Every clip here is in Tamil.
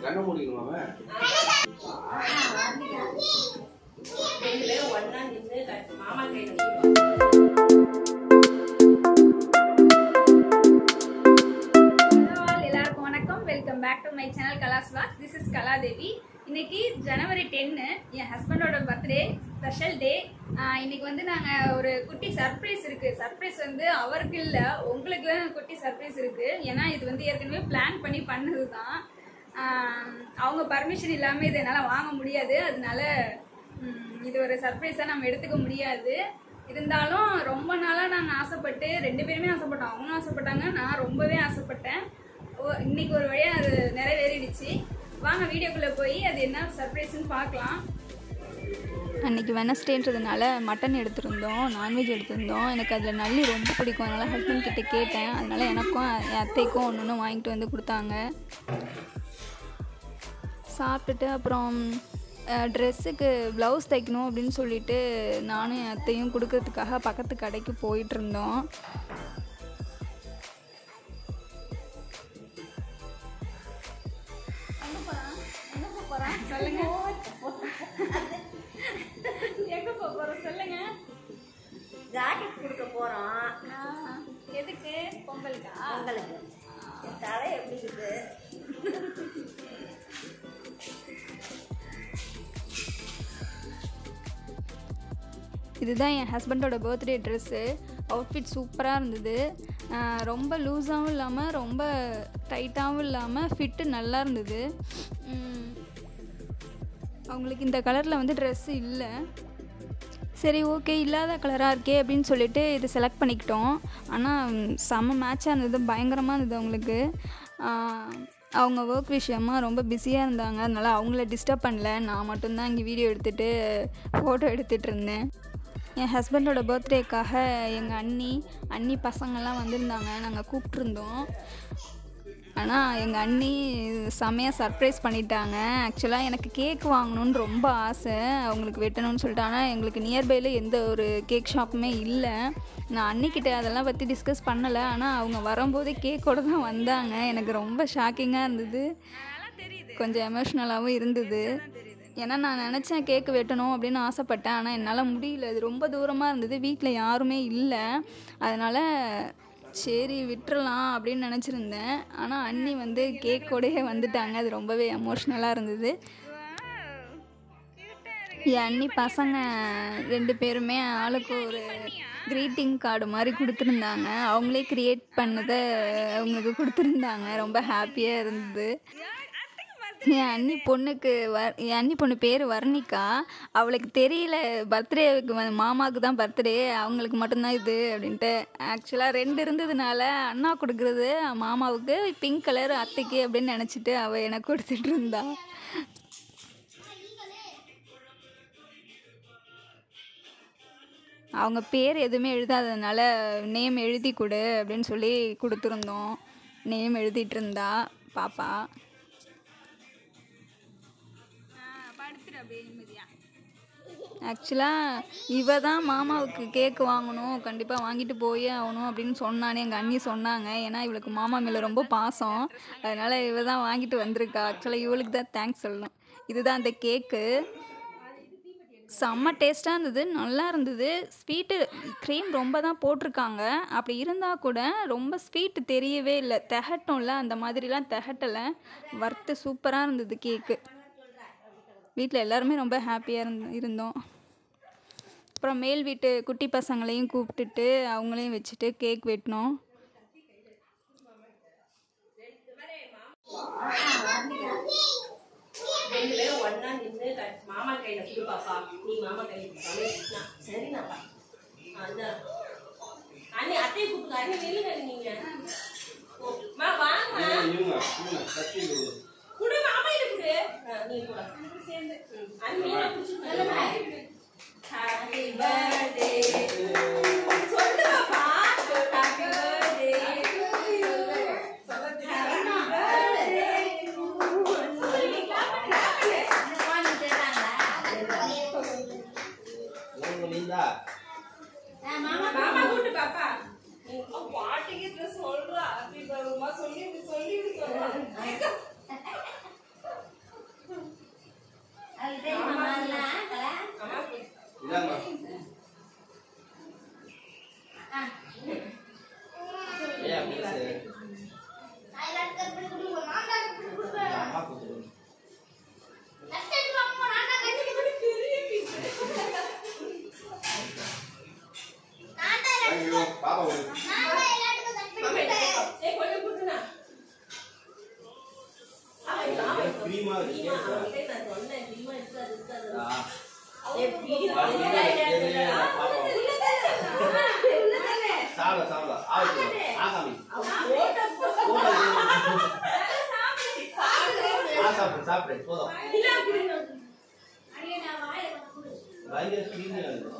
கண்ணை மூடிக்கணும் அவன் ரெண்டு பேரும் ஒண்ணா நின்னு கட்- மாமா கையில கொடுப்பாங்க. Hello all, எல்லாருக்கும் வணக்கம் welcome back to my channel Kala's vlogs this is Kaladevi இன்னைக்கு ஜனவரி டென்னு என் ஹஸ்பண்டோட பர்த்டே ஸ்பெஷல் டே இன்னைக்கு வந்து நாங்கள் ஒரு குட்டி சர்ப்ரைஸ் இருக்கு சர்ப்ரைஸ் வந்து அவருக்கு இல்லை உங்களுக்கு தான் குட்டி சர்ப்ரைஸ் இருக்கு ஏன்னா இது வந்து ஏற்கனவே பிளான் பண்ணி பண்ணது தான் அவங்க பர்மிஷன் இல்லாமல் இதை என்னால் வாங்க முடியாது அதனால ம், இது ஒரு சர்ப்ரைஸாக நம்ம எடுத்துக்க முடியாது இருந்தாலும் ரொம்ப நாளாக நாங்கள் ஆசைப்பட்டு ரெண்டு பேருமே ஆசைப்பட்டோம் அவங்களும் ஆசைப்பட்டாங்க நான் ரொம்பவே ஆசைப்பட்டேன் ஓ இன்னைக்கு ஒரு வழியாக அது நிறைவேறிடுச்சு வாங்க வீடியோக்குள்ளே போய் அது என்ன சர்ப்ரைஸ்னு பார்க்கலாம் அன்றைக்கி வெனஸ்டேன்றதுனால மட்டன் எடுத்திருந்தோம் நான்வெஜ் எடுத்திருந்தோம் எனக்கு அதில் நல்லி ரொம்ப பிடிக்கும் அதனால் ஹஸ்பண்ட் கிட்ட கேட்டேன் அதனால் எனக்கும் என் அத்தைக்கும் ஒன்று ஒன்று வாங்கிட்டு வந்து கொடுத்தாங்க சாப்பிட்டுட்டு அப்புறம் ட்ரெஸ்ஸுக்கு ப்ளவுஸ் தைக்கணும் அப்படின்னு சொல்லிட்டு நானும் என் அத்தையும் கொடுக்கறதுக்காக பக்கத்து கடைக்கு போயிட்டு இருந்தோம் சொல்லுங்க எங்கே போக போகிறோம் சொல்லுங்க ஜாக்கெட் கொடுக்க போறோம் ஆ, எதுக்கு பொங்கலுக்கா உங்களுக்கு என் தலை எப்படி இருக்கு இதுதான் என் ஹஸ்பண்டோட பர்த்டே ட்ரெஸ்ஸு அவுட்ஃபிட் சூப்பராக இருந்தது ஆஹ் ரொம்ப லூஸாகவும் இல்லாமல் ரொம்ப டைட்டாகவும் இல்லாமல் ஃபிட்டு நல்லா இருந்தது உம் அவங்களுக்கு இந்த கலரில் வந்து ட்ரெஸ்ஸு இல்லை சரி ஓகே இல்லாத கலராக இருக்கே அப்படின்னு சொல்லிட்டு இது செலக்ட் பண்ணிக்கிட்டோம் ஆனால் செம்ம மேட்சாக இருந்தது பயங்கரமாக இருந்தது அவங்களுக்கு ஆஹ் அவங்க ஒர்க் விஷயமா ரொம்ப பிஸியாக இருந்தாங்க அதனால் அவங்கள டிஸ்டர்ப் பண்ணல நான் மட்டும்தான் இங்கே வீடியோ எடுத்துகிட்டு ஃபோட்டோ எடுத்துகிட்டு இருந்தேன் என் ஹஸ்பண்டோட பர்த்டேக்காக எங்கள் அண்ணி அண்ணி பசங்கள்லாம் வந்திருந்தாங்க நாங்கள் கூப்பிட்ருந்தோம் ஆனால் எங்கள் அண்ணி செமையாக சர்ப்ரைஸ் பண்ணிட்டாங்க ஆக்சுவலாக எனக்கு கேக் வாங்கணும்னு ரொம்ப ஆசை அவங்களுக்கு வெட்டணும்னு சொல்லிட்டு ஆனால் எங்களுக்கு நியர்பையில் எந்த ஒரு கேக் ஷாப்புமே இல்லை நான் அன்னிக்கிட்ட அதெல்லாம் பற்றி டிஸ்கஸ் பண்ணலை ஆனால் அவங்க வரும்போதே கேக்கோட தான் வந்தாங்க எனக்கு ரொம்ப ஷாக்கிங்காக இருந்தது கொஞ்சம் எமோஷ்னலாகவும் இருந்தது ஏன்னா நான் நினச்சேன் கேக்கு வெட்டணும் அப்படின்னு ஆசைப்பட்டேன் ஆனால் என்னால் முடியல அது ரொம்ப தூரமாக இருந்தது வீட்டில் யாருமே இல்லை அதனால் சரி விட்டுறலாம் அப்படின்னு நினச்சிருந்தேன் ஆனால் அண்ணி வந்து கேக்கோடயே வந்துட்டாங்க அது ரொம்பவே எமோஷ்னலாக இருந்தது என் அண்ணி பசங்க ரெண்டு பேருமே ஆளுக்கு ஒரு க்ரீட்டிங் கார்டு மாதிரி கொடுத்துருந்தாங்க அவங்களே க்ரியேட் பண்ணதை அவங்களுக்கு கொடுத்துருந்தாங்க ரொம்ப ஹாப்பியாக இருந்தது என் அண்ணி பொண்ணுக்கு வ என் அண்ணி பொண்ணு பேர் வர்ணிகா அவளுக்கு தெரியல பர்த்டேவுக்கு மாமாவுக்கு தான் பர்த்டே அவங்களுக்கு மட்டும்தான் இது அப்படின்ட்டு ஆக்சுவலாக ரெண்டு இருந்ததுனால அண்ணா கொடுக்குறது மாமாவுக்கு பிங்க் கலர் அத்தைக்கு அப்படின்னு நினச்சிட்டு அவள் எனக்கு கொடுத்துட்டு இருந்தா அவங்க பேர் எதுவுமே எழுதாததுனால நேம் எழுதி கொடு அப்படின்னு சொல்லி கொடுத்துருந்தோம் நேம் எழுதிட்டு இருந்தா பாப்பா படுத்துரு அப்படியே நிம்மதியா ஆக்சுவலாக இவ தான் மாமாவுக்கு கேக் வாங்கணும் கண்டிப்பாக வாங்கிட்டு போயே ஆகணும் அப்படின்னு சொன்னானே எங்கள் அண்ணி சொன்னாங்க ஏன்னா இவளுக்கு மாமா மேலே ரொம்ப பாசம் அதனால் இவ தான் வாங்கிட்டு வந்திருக்கா ஆக்சுவலாக இவளுக்கு தான் தேங்க்ஸ் சொல்லணும் இதுதான் அந்த கேக்கு செம்ம டேஸ்ட்டாக இருந்தது நல்லா இருந்தது ஸ்வீட்டு க்ரீம் ரொம்ப தான் போட்டிருக்காங்க அப்படி இருந்தால் கூட ரொம்ப ஸ்வீட்டு தெரியவே இல்லை திகட்டும்ல அந்த மாதிரிலாம் திகட்டலை வறுத்து சூப்பராக இருந்தது கேக்கு வீட்டில் எல்லாருமே ரொம்ப ஹாப்பியாக இருந்த இருந்தோம் அப்புறம் மேல் வீட்டு குட்டி பசங்களையும் கூப்பிட்டுட்டு அவங்களையும் வச்சுட்டு கேக் வெட்டினோம் ரெண்டு பேரும் ஒண்ணா நின்னு கட்- மாமா கையில கொடு பாப்பா நீ மாமா கையில கொடுத்தாங்க சரிண்ணாப்பா அதான் அண்ணி அத்தையை கூப்பிடுங்க அண்ணி நில்லுங்க நீங்க ஓ, மா வாங்கம்மா இவங்க இவங்க கத்தி குடு மாமா இது குடு ஆ, நீ கூட சேர்ந்து ம். அண்ணி நீங்க பிடிச்சிருக்கீங்க ஹாப்பி பர்த்டே சொல்லு பாப்பா ஹாப்பி பர்த்டே நீந்தா மாமா கூட்டு பாப்பா பாட்டிக்கிட்ட சொல்றா அப்படி சொல்லிட்டு சொல்லிட்டு சொல்றா ஏய் அப்படி இல்லை. அம்மா கொடுத்துரு. ஐயோ, பாப்பா ஒரு மாமா எடுத்துக்கோ. ஏய், கொஞ்சம் கொடுத்துனா. ஆ, இது ஆமா, இது கிரீமா இருக்கு. கிரீமா. அவன்கிட்ட நான் சொன்னேன், கிரீமா இருக்காது, இருக்காது. ஆ. ஏய், கிரீமா அது இல்ல, இல்ல, இல்ல, இது இல்ல. இல்ல, ஆ, பாப்பா. இல்ல, இல்ல, இல்ல. ஆ, இல்ல, இல்ல. சாப்பிட சாப்பிட ஆகுது ஆசாமி அவன் போட்ட போ- போடா, சாப்பிடு, சாப்பிடு. ஆ சாப்பிடு சாப்பிடு போதும் இல்ல, குடிங்க. பயங்கர கிரீமியா இருக்கு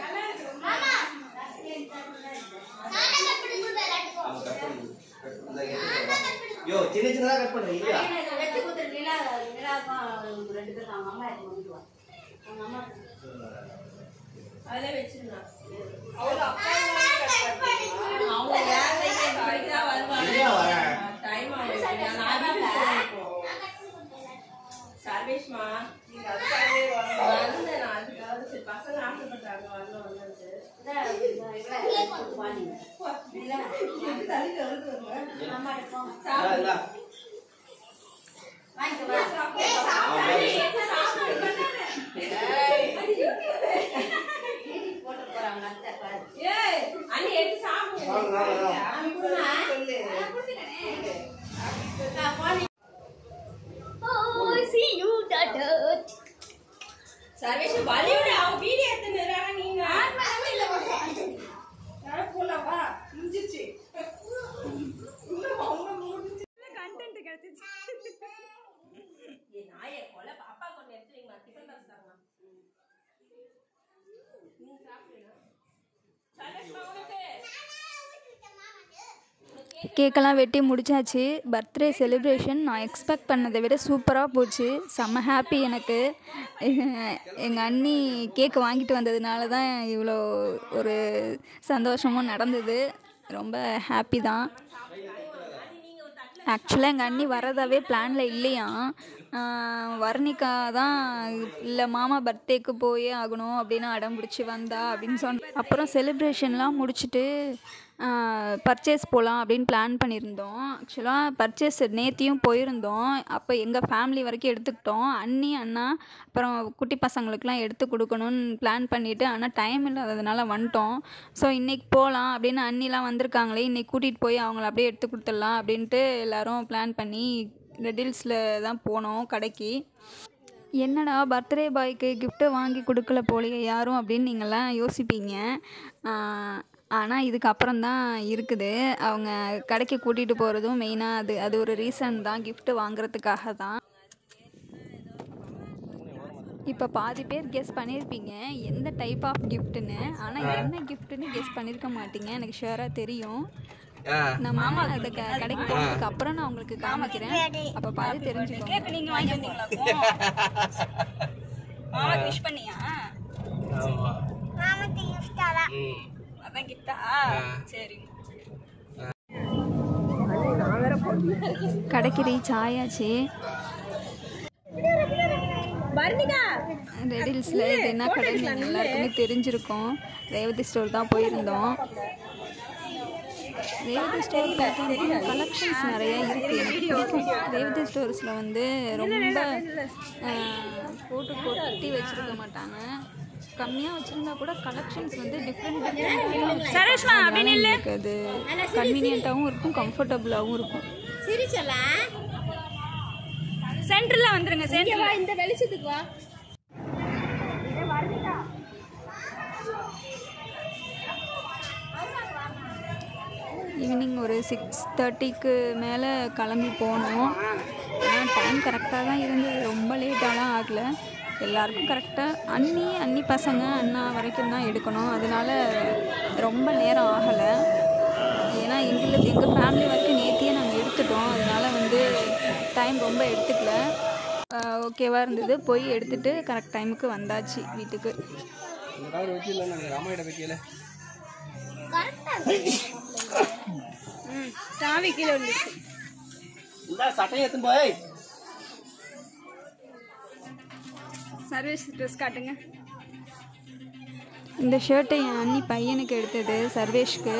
அவன் கட் பண்ணி கட் பண்ணி. இந்த எடுத்து யோ சின்ன சின்னதா கட் பண்றீங்க இல்லையா அதெல்லாம் வச்சிருந்தான். அவங்க வேலை செய்ய நாளைக்கு தான் வருவாங்க. இல்லையா வரேன் டைம் ஆகுது. நான் வீட்டுக்கு போகணும் இப்போ. சர்வேஷ்மா, நீங்க அதுக்காகவே வரணும். வந்தேன் நான் அதுக்காக. சரி, பசங்க ஆசைப்பட்டாங்க, வரணும், வரணும்ட்டு. இது தள்ளிட்டு வந்து வருவேன். இல்ல, இல்ல. அவன் வேலை. ஏய், அண்ணி எடுத்து சாப்பிடுங்க. வாங்க, வாங்க, வாங்க. சொல்லு. சர்வேஷ் வலியோட அவன் வீடியோ எடுத்து நிறாங்க நீங்க நான் போலாம் வா முடிஞ்சிச்சு கண்டென்ட் கிடைச்சிச்சு ஏ நாயே கொலை பாப்பா கொண்டு எடுத்து வைங்க டிஃபன் பாக்ஸ் தாங்க நீங்க சாப்பிடுங்க சர்வேஷ் உனக்கு கேக்கெல்லாம் வெட்டி முடிச்சாச்சு பர்த்டே செலிப்ரேஷன் நான் எக்ஸ்பெக்ட் பண்ணதை விட சூப்பராக போச்சு செம்ம ஹாப்பி எனக்கு எங்கள் அண்ணி கேக் வாங்கிட்டு வந்ததுனால தான் இவ்வளோ ஒரு சந்தோஷமும் நடந்தது ரொம்ப ஹாப்பி தான் ஆக்சுவலாக எங்கள் அண்ணி வரதாவே பிளானில் இல்லையா வர்ணிகா தான் இல்லை மாமா பர்த்டேக்கு போயே ஆகணும் அப்படின்னு அடம் பிடிச்சி வந்தா அப்படின்னு சொன்ன அப்புறம் செலிப்ரேஷன்லாம் முடிச்சுட்டு பர்ச்சேஸ் போகலாம் அப்படின்னு பிளான் பண்ணியிருந்தோம் ஆக்சுவலாக பர்ச்சேஸ் நேத்தியும் போயிருந்தோம் அப்போ எங்கள் ஃபேமிலி வரைக்கும் எடுத்துக்கிட்டோம் அண்ணி அண்ணா அப்புறம் குட்டி பசங்களுக்குலாம் எடுத்து கொடுக்கணும்னு பிளான் பண்ணிவிட்டு ஆனால் டைம் இல்லாததுனால வந்துட்டோம் ஸோ இன்றைக்கி போகலாம் அப்படின்னு அண்ணிலாம் வந்திருக்காங்களே இன்றைக்கி கூட்டிகிட்டு போய் அவங்கள அப்படியே எடுத்து கொடுத்துடலாம் அப்படின்ட்டு எல்லாரும் பிளான் பண்ணி ரெடில்ஸில் தான் போனோம் கடைக்கு என்னடா பர்த்டே பாய்க்கு கிஃப்ட்டு வாங்கி கொடுக்கல போலையே யாரும் அப்படின்னு நீங்கள்லாம் யோசிப்பீங்க ஆனால் இதுக்கப்புறம் தான் இருக்குது அவங்க கடைக்கு கூட்டிகிட்டு போகிறதும் மெயினாக அது அது ஒரு ரீசன் தான் கிஃப்ட்டு வாங்குறதுக்காக தான் இப்போ பாதி பேர் கெஸ் பண்ணியிருப்பீங்க எந்த டைப் ஆஃப் கிஃப்ட்டுன்னு ஆனால் என்ன கிஃப்ட்டுன்னு கெஸ் பண்ணியிருக்க மாட்டீங்க எனக்கு ஷுவராக தெரியும் நான் மாமா அந்த க கடைக்கு போனதுக்கு அப்புறம் நான் உங்களுக்கு காமிக்கிறேன் அப்போ பாதி தெரிஞ்சுக்கோங்க கேக் நீங்க வாங்கி வந்தீங்களா மாமாக்கு விஷ் பண்ணியா அதான் கிட்டா சரி கடைக்கு ரீச் ஆயாச்சு வர்ணிகா ரெடில்ஸில் இது என்ன கடைன்னு நீங்கள் எல்லாருக்குமே தெரிஞ்சிருக்கும் ரேவதி ஸ்டோர் தான் போயிருந்தோம் ரேவதி ஸ்டோர் பார்த்தீங்கன்னா கலெக்ஷன்ஸ் நிறைய இருக்குது எனக்கு பிடிக்கும் ரேவதி ஸ்டோர்ஸில் வந்து ரொம்ப ஆஹ், போட்டு கொட்டி வச்சுருக்க மாட்டாங்க கம்மியாக வச்சுருந்தா கூட கலெக்ஷன்ஸ் வந்து டிஃப்ரெண்ட் சரேஷ்மா அப்படின்னு இல்ல எனக்கு அது கன்வீனியண்ட்டாகவும் இருக்கும் கம்ஃபர்டபுளாகவும் இருக்கும் சென்டர்ல வந்துருங்க சென்டர்ல இந்த வெளிச்சத்துக்கு வா ஈவினிங் ஒரு சிக்ஸ் தேர்ட்டிக்கு மேலே கிளம்பி போனோம் ஆனால் டைம் கரெக்டாக தான் இருந்தது ரொம்ப லேட்டாலாம் ஆகலை எல்லாருக்கும் கரெக்டாக அண்ணி அண்ணி பசங்க அண்ணா வரைக்கும் தான் எடுக்கணும் அதனால ரொம்ப நேரம் ஆகலை ஏன்னா எங்களுக்கு எங்கள் ஃபேமிலி வரைக்கும் நேத்தியே நாங்கள் எடுத்துட்டோம் அதனால வந்து டைம் ரொம்ப எடுத்துக்கல ஓகேவாக இருந்தது போய் எடுத்துகிட்டு கரெக்ட் டைமுக்கு வந்தாச்சு வீட்டுக்கு இந்த கலர் வச்சு இல்லை நான் அம்மாயிட்ட வைக்கல சாவி கீழே வந்துச்சு இந்த சட்டையை எடுத்து போய் சர்வீஸ் ட்ரெஸ் காட்டுங்க இந்த ஷர்ட்டை என் அண்ணி பையனுக்கு எடுத்தது சர்வேஷ்க்கு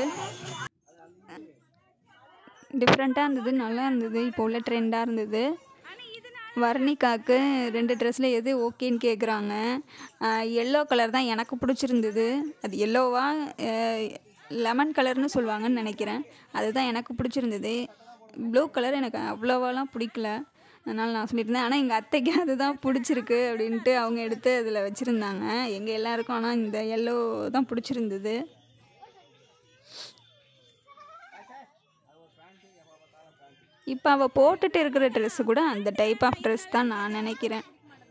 டிஃப்ரெண்ட்டாக இருந்தது நல்லா இருந்தது இப்போ உள்ள ட்ரெண்டாக இருந்தது வர்ணிகாக்கு ரெண்டு ட்ரெஸ்ஸில் எது ஓகேன்னு கேட்குறாங்க எல்லோ கலர் தான் எனக்கு பிடிச்சிருந்தது அது எல்லோவா லெமன் கலர்னு சொல்லுவாங்கன்னு நினைக்கிறேன் அதுதான் எனக்கு பிடிச்சிருந்தது ப்ளூ கலர் எனக்கு அவ்வளோவாலாம் பிடிக்கல அதனால் நான் சொல்லியிருந்தேன் ஆனால் எங்கள் அத்தைக்கு அதுதான் பிடிச்சிருக்கு அப்படின்ட்டு அவங்க எடுத்து அதில் வச்சுருந்தாங்க எங்கள் எல்லாருக்கும் ஆனால் இந்த எல்லோ தான் பிடிச்சிருந்தது இப்போ அவள் போட்டுட்டு இருக்கிற ட்ரெஸ்ஸு கூட அந்த டைப் ஆஃப் ட்ரெஸ் தான் நான் நினைக்கிறேன்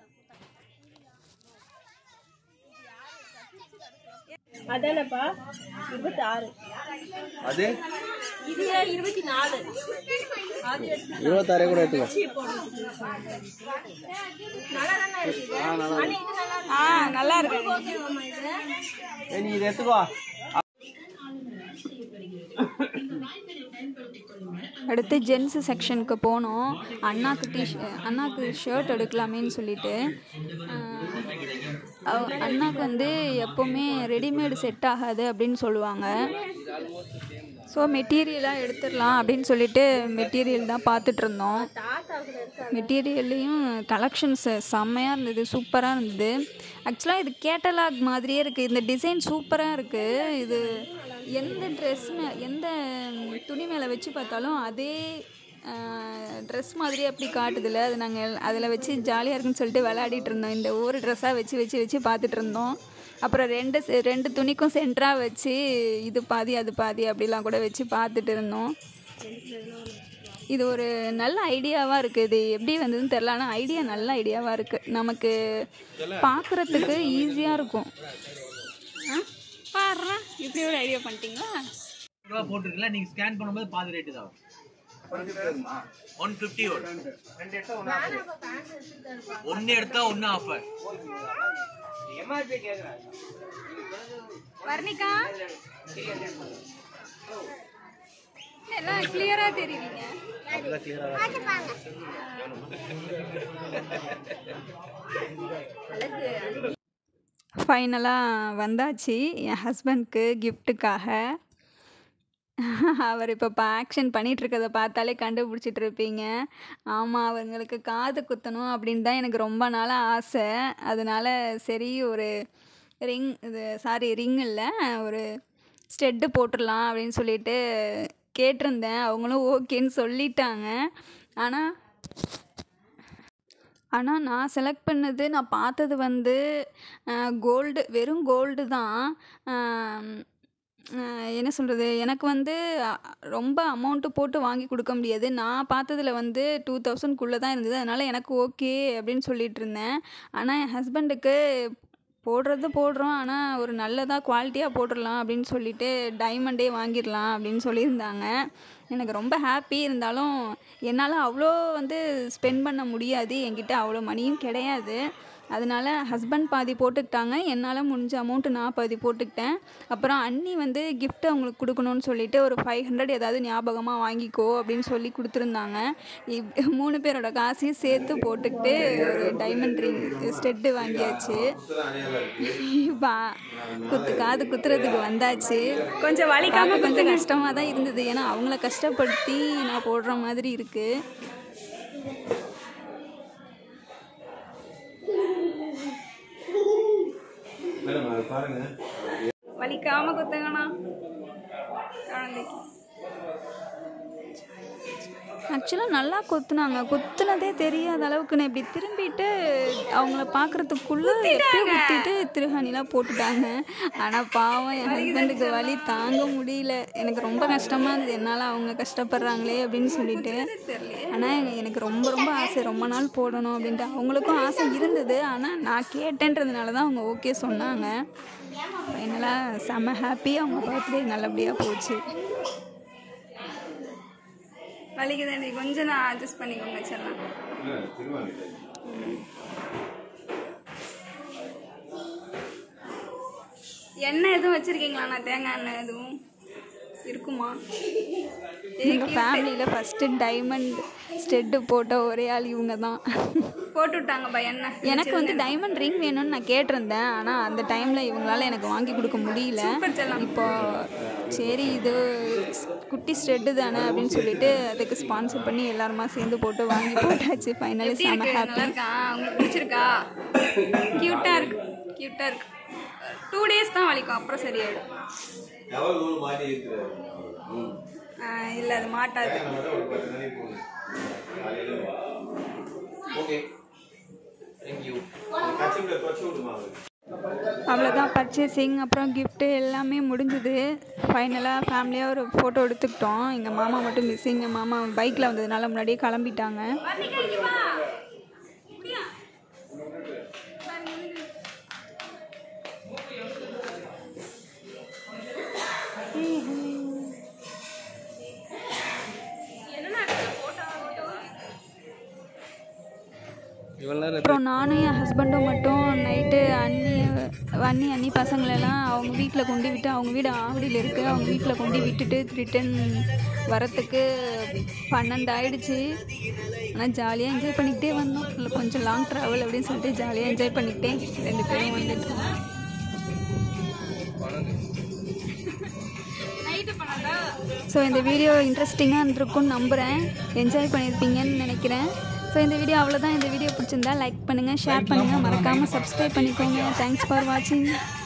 அதானப்பா இருபத்தி ஆறு அது இது இருபத்தி நாலு அது எடுத்து இருபத்தாறே கூட எடுத்துக்கோ நல்லா தானே இருக்குது ஆனா இது நல்லா இருக்கு ஆ நல்லா இருக்கு ஓகேவாம்மா இது ஏய், நீ இதை எடுத்துக்கோ அடுத்து ஜென்ஸு செக்ஷனுக்கு போனோம் அண்ணாக்கு டி அண்ணாக்கு ஷர்ட் எடுக்கலாமேன்னு சொல்லிட்டு ஆஹ், அவ- அண்ணாக்கு வந்து எப்போவுமே ரெடிமேடு செட் ஆகாது அப்படின்னு சொல்லுவாங்க ஸோ மெட்டீரியலாக எடுத்துடலாம் அப்படின்னு சொல்லிட்டு மெட்டீரியல் தான் பார்த்துட்டு இருந்தோம் மெட்டீரியல்லையும் கலெக்ஷன்ஸ் செம்மையாக இருந்தது சூப்பராக இருந்தது ஆக்சுவலாக இது கேட்டலாக் மாதிரியே இருக்குது இந்த டிசைன் சூப்பராக இருக்குது இது எந்த ட்ரெஸ் மே எந்த துணி மேலே வச்சு பார்த்தாலும் அதே ட்ரெஸ் மாதிரியே அப்படி காட்டுதில்ல அது நாங்கள் அதில் வச்சு ஜாலியாக இருக்குன்னு சொல்லிட்டு விளையாடிட்டு இருந்தோம் இந்த ஒவ்வொரு ட்ரெஸ்ஸாக வச்சு வச்சு வச்சு பார்த்துட்டு இருந்தோம் அப்புறம் ரெண்டு se- ரெண்டு துணிக்கும் சென்டராக வச்சு இது பாதி அது பாதி அப்படிலாம் கூட வச்சு பார்த்துட்டு இருந்தோம் இது ஒரு நல்ல ஐடியாவாக இருக்குது இது எப்படி வந்ததுன்னு தெரில ஆனால் ஐடியா நல்ல ஐடியாவாக இருக்குது நமக்கு பார்க்குறதுக்கு ஈஸியாக இருக்கும் ஆ பாடுறா இப்படி ஒரு ஐடியா பண்ணிட்டீங்களா ரூபா போட்டிருக்குல்ல நீங்க ஸ்கேன் பண்ணும்போது பாதி ரேட்டு தான் ஒன் ஃபிஃப்டி வரும் ஒன்னு எடுத்தா ஒன்னு ஆஃபர் எம்ஆர்பி கேட்குறேன் வர்ணிகா எல்லாம் கிளியராக தெரியுறீங்க ஃபைனலாக வந்தாச்சு என் ஹஸ்பண்ட்க்கு கிஃப்ட்டுக்காக அவர் இப்போ இப்போ ஆக்ஷன் பண்ணிகிட்ருக்கதை பார்த்தாலே கண்டுபிடிச்சிட்டு இருப்பீங்க ஆமாம் அவங்களுக்கு காது குத்தணும் அப்படின்னு தான் எனக்கு ரொம்ப நாளாக ஆசை அதனால சரி ஒரு ரிங் இது சாரி ரிங் இல்லை ஒரு ஸ்டெட்டு போட்டுடலாம் அப்படின்னு சொல்லிட்டு கேட்டிருந்தேன் அவங்களும் ஓகேன்னு சொல்லிட்டாங்க ஆனால் ஆனால் நான் செலக்ட் பண்ணது நான் பார்த்தது வந்து கோல்டு வெறும் கோல்டு தான் ஆம், அஹ், என்ன சொல்கிறது எனக்கு வந்து அ- ரொம்ப அமௌண்ட்டு போட்டு வாங்கி கொடுக்க முடியாது நான் பார்த்ததுல வந்து டூ தௌசண்ட்குள்ளே தான் இருந்தது அதனால் எனக்கு ஓகே அப்படின்னு சொல்லிட்டு இருந்தேன் ஆனால் என் ஹஸ்பண்டுக்கு போடுறது போடுறோம் ஆனால் ஒரு நல்லதாக குவாலிட்டியாக போட்டுடலாம் அப்படின்னு சொல்லிட்டு டைமண்டே வாங்கிடலாம் அப்படின்னு சொல்லியிருந்தாங்க எனக்கு ரொம்ப ஹாப்பி இருந்தாலும் என்னால் அவ்வளோ வந்து ஸ்பெண்ட் பண்ண முடியாது என்கிட்ட அவ்வளோ மணியும் கிடையாது அதனால ஹஸ்பண்ட் பாதி போட்டுக்கிட்டாங்க என்னால் முடிஞ்ச அமௌண்ட்டு நான் பாதி போட்டுக்கிட்டேன் அப்புறம் அண்ணி வந்து gift அவங்களுக்கு கொடுக்கணும்னு சொல்லிட்டு ஒரு ஃபைவ் ஹண்ட்ரட் ஏதாவது ஞாபகமாக வாங்கிக்கோ அப்படின்னு சொல்லி கொடுத்துருந்தாங்க இப்- மூணு பேரோட காசையும் சேர்த்து போட்டுக்கிட்டு ஒரு டைமண்ட் ரிங் ஸ்டெட்டு வாங்கியாச்சு பா குத்து காது குத்துறதுக்கு வந்தாச்சு கொஞ்சம் வலிக்காம கொஞ்சம் கஷ்டமாக தான் இருந்தது ஏன்னா அவங்கள கஷ்டப்படுத்தி நான் போடுற மாதிரி இருக்குது மேடம் அது பாருங்க வலிக்காம குத்துங்கண்ணா குழந்தைக்கு ஆக்சுவலாக நல்லா குத்துனாங்க குத்துனதே தெரியாத அளவுக்கு நான் இப்படி திரும்பிட்டு அவங்கள பார்க்குறதுக்குள்ளே எப்படியோ குத்திட்டு திருஹானிலாம் போட்டுட்டாங்க ஆனால் பாவம் என் ஹஸ்பண்டுக்கு வலி தாங்க முடியல எனக்கு ரொம்ப கஷ்டமாக இருந்தது என்னால் அவங்க கஷ்டப்படுறாங்களே அப்படின்னு சொல்லிட்டு ஆனால் எனக்கு ரொம்ப ரொம்ப ஆசை ரொம்ப நாள் போடணும் அப்படின்ட்டு அவங்களுக்கும் ஆசை இருந்தது ஆனால் நான் கேட்டேன்றதுனால தான் அவங்க ஓகே சொன்னாங்க ஃபைனலாக செம்ம ஹாப்பி அவங்க பர்த்டே நல்லபடியாக போச்சு வலிக்குதாண்டி கொஞ்சம் நான் அட்ஜஸ்ட் பண்ணிக்கோங்க வச்சிடலாம் எண்ணெய் எதுவும் வச்சுருக்கீங்களா நான் தேங்காய் எண்ணெய் எதுவும் இருக்குமா எங்கள் ஃபேமிலியில் ஃபஸ்ட்டு டைமண்ட் ஸ்டெட்டு போட்ட ஒரே ஆள் இவங்க தான் போட்டு விட்டாங்கப்பா என்ன எனக்கு வந்து டைமண்ட் ரிங் வேணும்னு நான் கேட்டிருந்தேன் ஆனால் அந்த டைமில் இவங்களால எனக்கு வாங்கி கொடுக்க முடியல சூப்பர் செல்லம். இப்போ சரி இது குட்டி ஸ்ட்ரெட்டு தானே அப்படின்னு சொல்லிட்டு அதுக்கு ஸ்பான்சர் பண்ணி எல்லாருமா சேர்ந்து போட்டு வாங்கி போட்டாச்சு ஃபைனலி எப்படி செம இருக்கு ஹாப்பி நல்லா இருக்கா உங்களுக்கு பிடிச்சிருக்கா கியூட்டா இருக்கு கியூட்டா இருக்கு டூ டேஸ் தான் வலிக்கும் அப்புறம் சரியாயிடும் எவ்வளோ நூல் மாட்டி இருக்கிறாரு ம் ஆஹ் இல்ல அது மாட்டாது நம்ம தான் ஒரு பத்து நாளைக்கு போகணும் காலையில் ஓகே தேங்க்யூ கட்சியில் துவச்சி விடுமா அவருக்கு அவ்வளோதான் பர்ச்சேசிங் அப்புறம் கிஃப்ட்டு எல்லாமே முடிஞ்சுது ஃபைனலாக ஃபேமிலியாக ஒரு ஃபோட்டோ எடுத்துக்கிட்டோம் எங்கள் மாமா மட்டும் மிஸ்ஸிங் எங்கள் மாமா பைக்கில் வந்ததுனால முன்னாடியே கிளம்பிட்டாங்க வர்ணிகா இங்க வா முடியா என்னடா போட்டோ போட்டோ அப்புறம் நானும் என் ஹஸ்பண்டும் மட்டும் நைட்டு அண்ணி அண்ணி அண்ணி பசங்களெல்லாம் அவங்க வீட்டில் கொண்டு விட்டு அவங்க வீடு ஆவடியில் இருக்குது அவங்க வீட்டில் கொண்டு விட்டுட்டு ரிட்டன் வரத்துக்கு பன்னெண்டு ஆயிடுச்சு ஆனால் ஜாலியாக என்ஜாய் பண்ணிக்கிட்டே வந்தோம் இல்ல, கொஞ்சம் லாங் ட்ராவல் அப்படின்னு சொல்லிட்டு ஜாலியாக என்ஜாய் பண்ணிக்கிட்டே ரெண்டு பேரும் வந்துட்டோம் நைட்டு பண்ணதா ஸோ இந்த வீடியோ இன்ட்ரெஸ்டிங்காக இருந்திருக்கும்னு நம்புகிறேன் என்ஜாய் பண்ணியிருப்பீங்கன்னு நினைக்கிறேன் ஸோ இந்த வீடியோ அவ்வளோதான் இந்த வீடியோ பிடிச்சிருந்தா லைக் பண்ணுங்கள் ஷேர் பண்ணுங்கள் மறக்காமல் சப்ஸ்கிரைப் பண்ணிக்கோங்க தேங்க்ஸ் ஃபார் வாட்சிங்